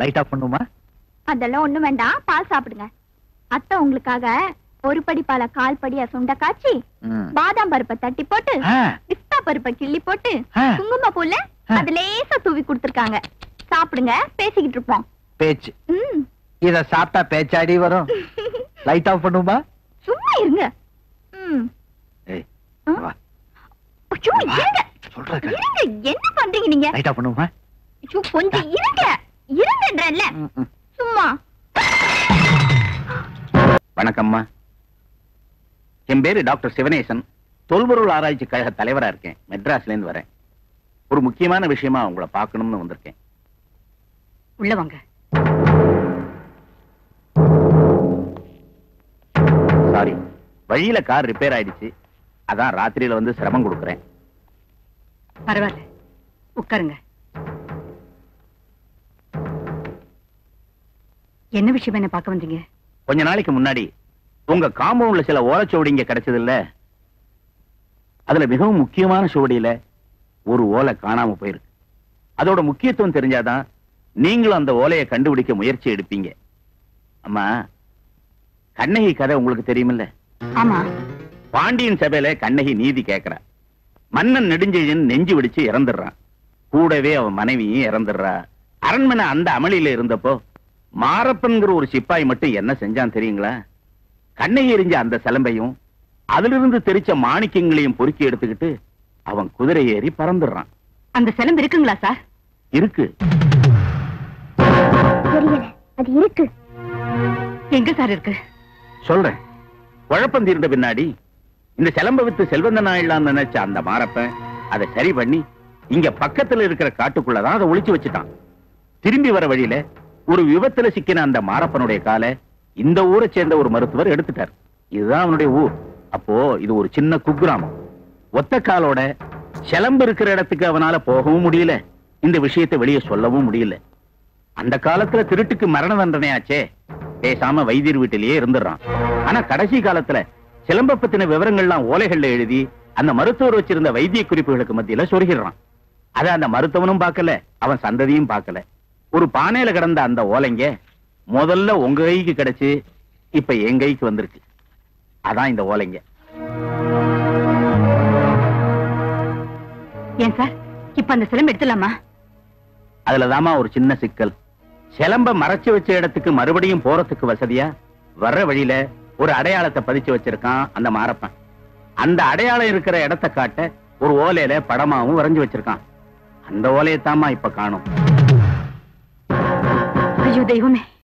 Light off பண்ணுமா அதெல்லாம் ஒண்ணும் வேண்டாம் பால் சாப்பிடுங்க அத்தை உங்களுக்காக ஒரு படி பால கால் படியா சுண்ட காய்ச்சி ம். பாதாம் பருப்பை தட்டி போட்டு ஆ, பிஸ்தா பருப்பை கிள்ளி போட்டு ஆ. குங்கும பூல ஆ. அது லேசா தூவி கொடுத்திருக்காங்க சாப்பிடுங்க பேசிக்கிட்டு இருப்போம் பேச்சு ம். இத சாப்பிட்டா பேச்சாடி வரும் லைட் ஆஃப் பண்ணுமா சும்மா இருங்க ம். ஏய் ஆ? வா ஐயோ, இருங்க சொல்றேன் இருங்க என்ன பண்றீங்க நீங்க லைட் ஆஃப் பண்ணுமா ஐயோ, கொஞ்சம் இருங்க இருங்கன்றேன்ல ம், ம். சும்மா வணக்கம்மா என் பேரு டாக்டர் சிவனேசன் தொல்பொருள் ஆராய்ச்சி கழக தலைவரா இருக்கேன் மெட்ராஸ்ல இருந்து வரேன் ஒரு முக்கியமான விஷயமா உங்களை பார்க்கணும்னு வந்திருக்கேன் உள்ள வாங்க சாரி வழியில கார் ரிப்பேர் ஆயிடுச்சு அதான் ராத்திரியில வந்து சிரமம் கொடுக்குறேன் பரவாயில்ல உட்காருங்க என்ன விஷயம் என்ன பார்க்க வந்தீங்க கொஞ்ச நாளைக்கு முன்னாடி உங்க காம்பவுண்ட்ல சில ஓலைச்சுவடிங்க கிடைச்சது இல்ல அதுல மிகவும் முக்கியமான சுவடியில ஒரு ஓலை காணாம போயிருக்கு அதோட முக்கியத்துவம் தெரிஞ்சாதான் நீங்களும் அந்த ஓலையை கண்டுபிடிக்க முயற்சி எடுப்பீங்க அம்மா கண்ணகி கதை உங்களுக்கு தெரியுமில்ல ஆமா பாண்டியன் சபையில கண்ணகி நீதி கேக்குறா மன்னன் நெடுஞ்செழியன் நெஞ்சு வெடிச்சு இறந்துடுறான் கூடவே அவன் மனைவியும் இறந்துடுறா அரண்மனை அந்த அமளியில இருந்தப்போ மாரப்பன்கிற ஒரு சிப்பாய் மட்டும் என்ன செஞ்சான் தெரியுங்களா கண்ணகி எரிஞ்ச அந்த சிலம்பையும் அதிலிருந்து தெரிச்ச மாணிக்கங்களையும் பொறுக்கி எடுத்துக்கிட்டு அவன் குதிரை ஏறி பறந்துடுறான் அந்த சிலம்பு இருக்குங்களா சார் இருக்கு தெரியல அது இருக்கு எங்க சார் இருக்கு சொல்றேன் குழப்பம் தீர்ந்த பின்னாடி இந்த சிலம்ப வித்து செல்வந்த நாயிடலாம்னு நினைச்ச அந்த மாரப்பன் அதை சரி பண்ணி இங்க பக்கத்துல இருக்கிற காட்டுக்குள்ளதான் அதை ஒளிச்சு வச்சுட்டான் திரும்பி வர வழியில ஒரு விபத்துல சிக்கின அந்த மாரப்பனுடைய காலை இந்த ஊரை சேர்ந்த ஒரு மருத்துவர் எடுத்துட்டார் இதுதான் அவனுடைய ஊர் அப்போ இது ஒரு சின்ன குக்கிராமம் ஒத்த காலோட சிலம்பு இருக்கிற இடத்துக்கு அவனால போகவும் முடியல இந்த விஷயத்தை வெளியே சொல்லவும் முடியல அந்த காலத்துல திருட்டுக்கு மரண தண்டனையாச்சே பேசாம வைத்தியர் வீட்டிலேயே இருந்துடுறான் ஆனா கடைசி காலத்துல சிலம்ப பத்தின விவரங்கள்லாம் ஓலைகள்ல எழுதி அந்த மருத்துவர் வச்சிருந்த வைத்திய குறிப்புகளுக்கு மத்தியில சொருகிடுறான் அத அந்த மருத்துவனும் பார்க்கல அவன் சந்ததியும் பார்க்கல ஒரு பானையில கிடந்த அந்த ஓலைங்க முதல்ல உங்க கைக்கு கிடைச்சு இப்ப என் கைக்கு வந்திருக்கு அதான் இந்த ஓலைங்க ஏன் சார் இப்ப அந்த சிலம்பு எடுத்துலாமா அதுலதாம்மா ஒரு சின்ன சிக்கல் சிலம்ப மறைச்சு வச்ச இடத்துக்கு மறுபடியும் போறதுக்கு வசதியா வர்ற வழியில ஒரு அடையாளத்தை பதிச்சு வச்சிருக்கான் அந்த மாரப்பன் அந்த அடையாளம் இருக்கிற இடத்தை காட்ட ஒரு ஓலையில படமாவும் வரைஞ்சு வச்சிருக்கான் அந்த ஓலையைத்தாம்மா இப்ப காணும் ஐயோ தெய்வமே